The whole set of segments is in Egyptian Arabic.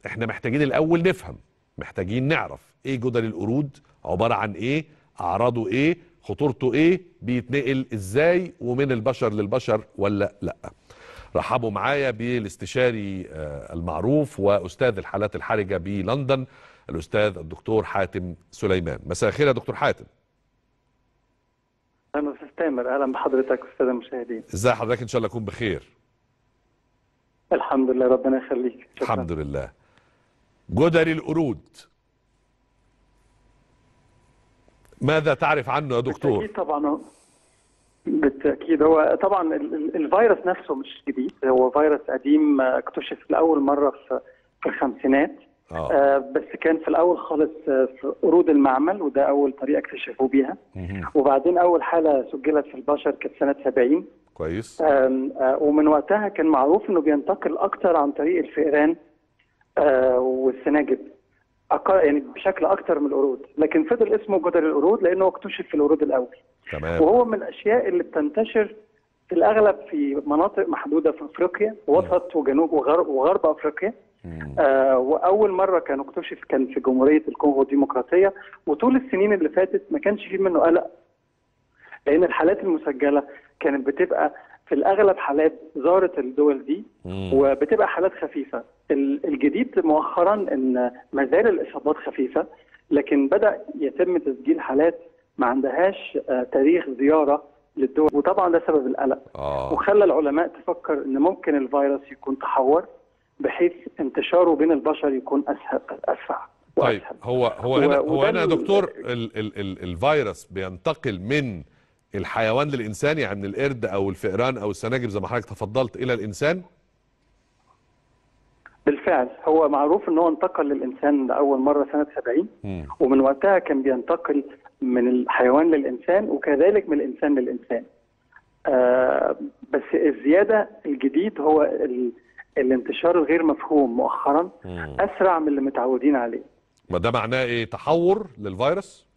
احنا محتاجين الاول نفهم محتاجين نعرف ايه جدري القرود عباره عن ايه اعراضه ايه خطورته ايه بيتنقل ازاي ومن البشر للبشر ولا لا رحبوا معايا بالاستشاري آه، المعروف واستاذ الحالات الحرجه بلندن الاستاذ الدكتور حاتم سليمان مساء الخير يا دكتور حاتم اهلا استاذ تامر اهلا بحضرتك استاذ المشاهدين ازاي حضرتك ان شاء الله تكون بخير الحمد لله ربنا يخليك شكرا. الحمد لله جدري القرود ماذا تعرف عنه يا دكتور بالتاكيد طبعا هو- بالتاكيد هو طبعا ال- ال- الفيروس نفسه مش جديد هو فيروس قديم آه، اكتشف لاول مره في في الخمسينات اه آه، بس كان في الاول خالص آه، في قرود المعمل وده اول طريقه اكتشفوا بيها مهم. وبعدين اول حاله سجلت في البشر كانت سنه 70 كويس آم، آه، ومن وقتها كان معروف انه بينتقل اكتر عن طريق الفئران آه، والسناجب أق- يعني بشكل اكتر من القرود لكن فضل اسمه جدر القرود لانه اكتشف في القرود الاول تمام وهو من الاشياء اللي بتنتشر في الاغلب في مناطق محدوده في افريقيا وسط وجنوب وغرب, وغرب افريقيا مم. آه واول مره كان اكتشف كان في جمهوريه الكونغو الديمقراطيه وطول السنين اللي فاتت ما كانش فيه منه قلق لان الحالات المسجله كانت بتبقى في الاغلب حالات زارت الدول دي مم. وبتبقى حالات خفيفه ال- الجديد مؤخرا ان ما زال الاصابات خفيفه لكن بدا يتم تسجيل حالات ما عندهاش آه، تاريخ زياره للدول وطبعا ده سبب القلق اه وخلى العلماء تفكر ان ممكن الفيروس يكون تحور بحيث انتشاره بين البشر يكون اسهل اسرع طيب وأسهل. هو هو و- هنا هو وده هنا يا ال- دكتور ال ال ال الفيروس بينتقل من الحيوان للانسان يعني من القرد او الفئران او السناجب زي ما حضرتك تفضلت الى الانسان بالفعل هو معروف ان هو انتقل للانسان لاول مره سنه 70 مم. ومن وقتها كان بينتقل من الحيوان للإنسان وكذلك من الإنسان للإنسان آه بس الزيادة الجديد هو ال... الانتشار الغير مفهوم مؤخرا مم. أسرع من اللي متعودين عليه ما ده معناه ايه تحور للفيروس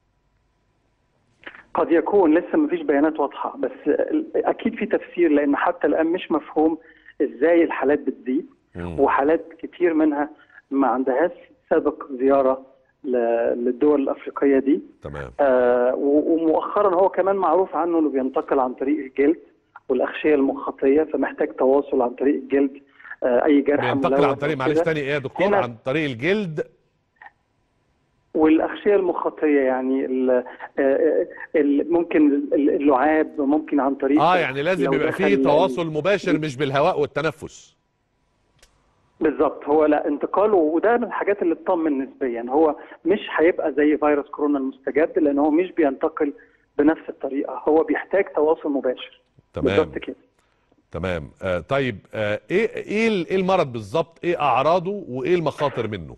قد يكون لسه ما فيش بيانات واضحة بس ال- أكيد في تفسير لأن حتى الآن مش مفهوم إزاي الحالات بتزيد مم. وحالات كتير منها ما عندهاش سابق زيارة ل- للدول الأفريقية دي تمام آه، و- ومؤخرا هو كمان معروف عنه انه بينتقل عن طريق الجلد والاغشيه المخاطيه فمحتاج تواصل عن طريق الجلد آه، اي جرح بينتقل ملوث عن طريق أو معلش كده. تاني ايه يا دكتور هنا- عن طريق الجلد والاغشيه المخاطيه يعني ال- آه، ال- ممكن ال- اللعاب ممكن عن طريق اه يعني لازم لو يبقى فيه دخل- تواصل مباشر مش بالهواء والتنفس بالظبط هو لا انتقاله وده من الحاجات اللي تطمن نسبيا هو مش هيبقى زي فيروس كورونا المستجد لان هو مش بينتقل بنفس الطريقه هو بيحتاج تواصل مباشر تمام بالظبط كده تمام آه طيب آه ايه ايه ال- ايه المرض بالظبط ايه اعراضه وايه المخاطر منه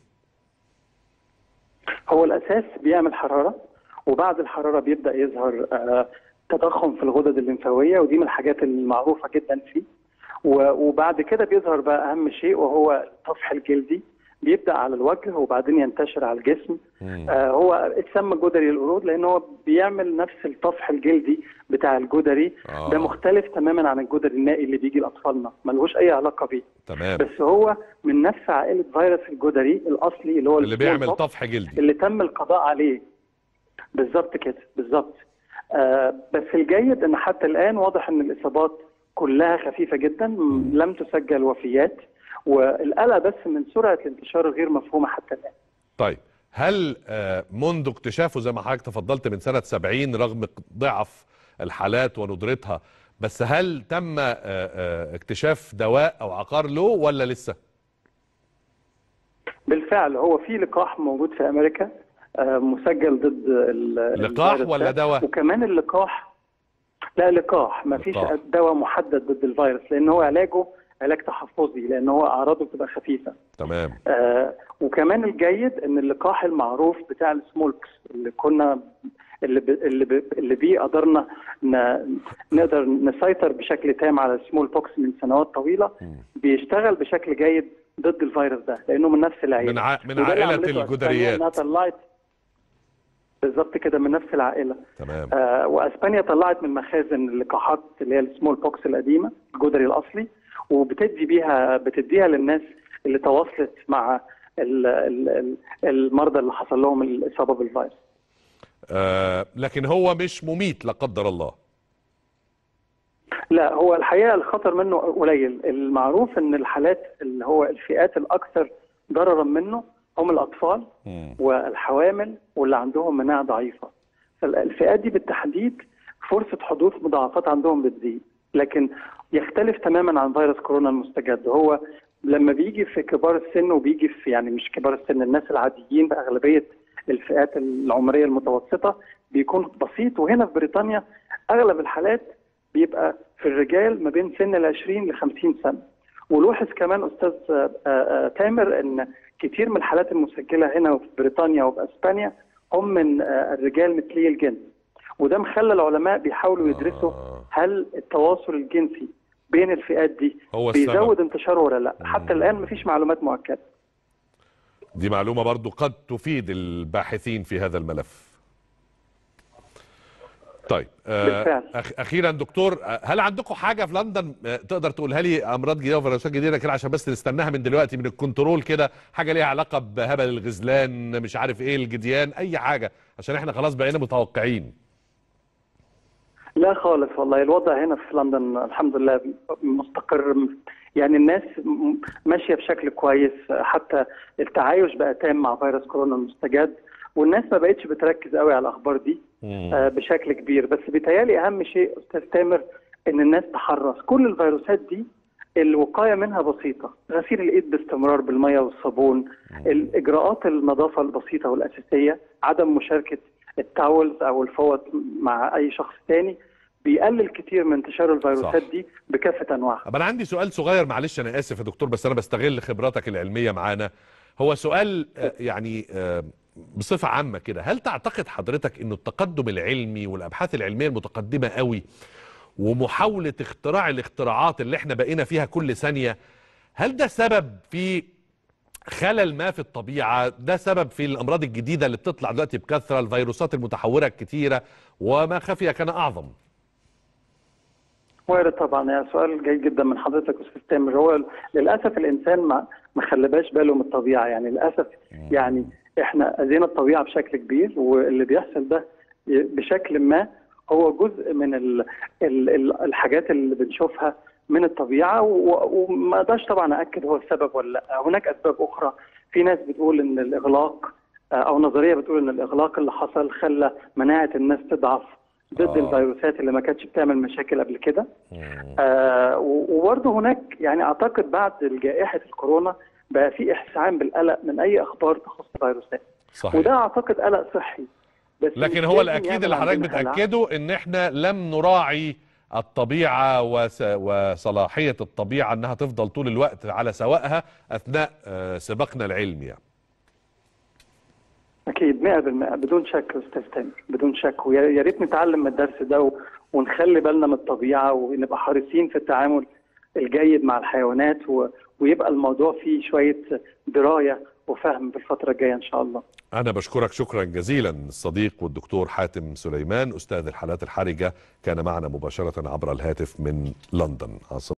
هو الاساس بيعمل حراره وبعد الحراره بيبدا يظهر آه، تضخم في الغدد الليمفاويه ودي من الحاجات المعروفه جدا فيه و- وبعد كده بيظهر بقى اهم شيء وهو الطفح الجلدي بيبدا على الوجه وبعدين ينتشر على الجسم مم. آه هو اتسمى جدري القرود لان هو بيعمل نفس الطفح الجلدي بتاع الجدري آه. ده مختلف تماما عن الجدري النائي اللي بيجي لاطفالنا ملهوش اي علاقه بيه تمام بس هو من نفس عائله فيروس الجدري الاصلي اللي هو اللي بيعمل السمول طفح جلدي اللي تم القضاء عليه بالظبط كده بالظبط آه بس الجيد ان حتى الان واضح ان الاصابات كلها خفيفه جدا م- لم تسجل وفيات والقلق بس من سرعه الانتشار الغير مفهومه حتى الان طيب هل آه، منذ اكتشافه زي ما حضرتك تفضلت من سنة 70 رغم ضعف الحالات وندرتها بس هل تم آه، آه، اكتشاف دواء او عقار له ولا لسه؟ بالفعل هو في لقاح موجود في امريكا آه مسجل ضد ال- لقاح الفيروس ولا ده. دواء؟ وكمان اللقاح لا لقاح ما فيش لقاح. دواء محدد ضد الفيروس لان هو علاجه علاج تحفظي لان هو اعراضه بتبقى خفيفه تمام آه وكمان الجيد ان اللقاح المعروف بتاع السمولكس اللي كنا اللي ب... اللي, ب... اللي بيه قدرنا ن... نقدر نسيطر بشكل تام على السمول بوكس من سنوات طويله مم. بيشتغل بشكل جيد ضد الفيروس ده لانه من نفس العائله من ع... من وده اللي عائلة عملته أسبانيا الجدريات انها طلعت بالظبط كده من نفس العائله تمام آه واسبانيا طلعت من مخازن اللقاحات اللي هي السمول بوكس القديمه الجدري الاصلي وبتدي بيها بتديها للناس اللي تواصلت مع ال- ال- ال- المرضى اللي حصل لهم الاصابه بالفيروس آه لكن هو مش مميت لا قدر الله لا هو الحقيقه الخطر منه قليل المعروف ان الحالات اللي هو الفئات الاكثر ضررا منه هم الاطفال مم. والحوامل واللي عندهم مناعه ضعيفه فالفئات دي بالتحديد فرصه حدوث مضاعفات عندهم بتزيد لكن يختلف تماما عن فيروس كورونا المستجد هو لما بيجي في كبار السن وبيجي في يعني مش كبار السن الناس العاديين باغلبيه الفئات العمريه المتوسطه بيكون بسيط وهنا في بريطانيا اغلب الحالات بيبقى في الرجال ما بين سن ال 20 ل 50 سنه ولوحظ كمان استاذ آه، آه، تامر ان كتير من الحالات المسجله هنا وفي بريطانيا وفي اسبانيا هم من آه، الرجال مثلي الجنس وده مخلى العلماء بيحاولوا يدرسوا آه. هل التواصل الجنسي بين الفئات دي هو السبب. بيزود انتشاره ولا لا حتى الان مفيش معلومات مؤكده دي معلومة برضو قد تفيد الباحثين في هذا الملف طيب آه بالفعل. أخ أخيرا دكتور آه، هل عندكم حاجة في لندن آه، تقدر تقولها لي أمراض جديدة وفيروسات جديدة كده عشان بس نستناها من دلوقتي من الكنترول كده حاجة ليها علاقة بهبل الغزلان مش عارف إيه الجديان أي حاجة عشان إحنا خلاص بقينا متوقعين لا خالص والله الوضع هنا في لندن الحمد لله مستقر يعني الناس م- ماشيه بشكل كويس حتى التعايش بقى تام مع فيروس كورونا المستجد والناس ما بقتش بتركز قوي على الاخبار دي آه، بشكل كبير بس بيتهيألي اهم شيء استاذ تامر ان الناس تحرص كل الفيروسات دي الوقايه منها بسيطه غسيل الايد باستمرار بالميه والصابون الاجراءات النظافه البسيطه والاساسيه عدم مشاركه التاولز او الفوط مع اي شخص تاني بيقلل كتير من انتشار الفيروسات صح. دي بكافه انواعها طب انا عندي سؤال صغير معلش انا اسف يا دكتور بس انا بستغل خبراتك العلميه معانا هو سؤال آه، يعني آه، بصفه عامه كده هل تعتقد حضرتك انه التقدم العلمي والابحاث العلميه المتقدمه قوي ومحاوله اختراع الاختراعات اللي احنا بقينا فيها كل ثانيه هل ده سبب في خلل ما في الطبيعه ده سبب في الامراض الجديده اللي بتطلع دلوقتي بكثره الفيروسات المتحوره الكتيره وما خفي كان اعظم وارد طبعا يعني سؤال جيد جدا من حضرتك استاذ تامر هو للاسف الانسان ما ما خلباش باله من الطبيعه يعني للاسف يعني احنا اذينا الطبيعه بشكل كبير واللي بيحصل ده بشكل ما هو جزء من ال ال ال الحاجات اللي بنشوفها من الطبيعه و- وما اقدرش طبعا اكد هو السبب ولا لا هناك اسباب اخرى في ناس بتقول ان الاغلاق آه، او نظريه بتقول ان الاغلاق اللي حصل خلى مناعه الناس تضعف ضد آه. الفيروسات اللي ما كانتش بتعمل مشاكل قبل كده آه و- وبرضه هناك يعني اعتقد بعد جائحه الكورونا بقى في احسان بالقلق من اي اخبار تخص الفيروسات صحيح وده اعتقد قلق صحي بس لكن مش هو لازم الاكيد يعمل اللي حضرتك عندنا هلع. بتاكده ان احنا لم نراعي الطبيعه وس... وصلاحيه الطبيعه انها تفضل طول الوقت على سوائها اثناء آه، سباقنا العلمي يعني. اكيد 100% بدون شك استاذ تامر بدون شك ويا يا ريت نتعلم من الدرس ده و- ونخلي بالنا من الطبيعه ونبقى حريصين في التعامل الجيد مع الحيوانات و... ويبقى الموضوع فيه شويه درايه وفهم في الفتره الجايه ان شاء الله انا بشكرك شكرا جزيلا الصديق والدكتور حاتم سليمان استاذ الحالات الحرجه كان معنا مباشره عبر الهاتف من لندن عاصمة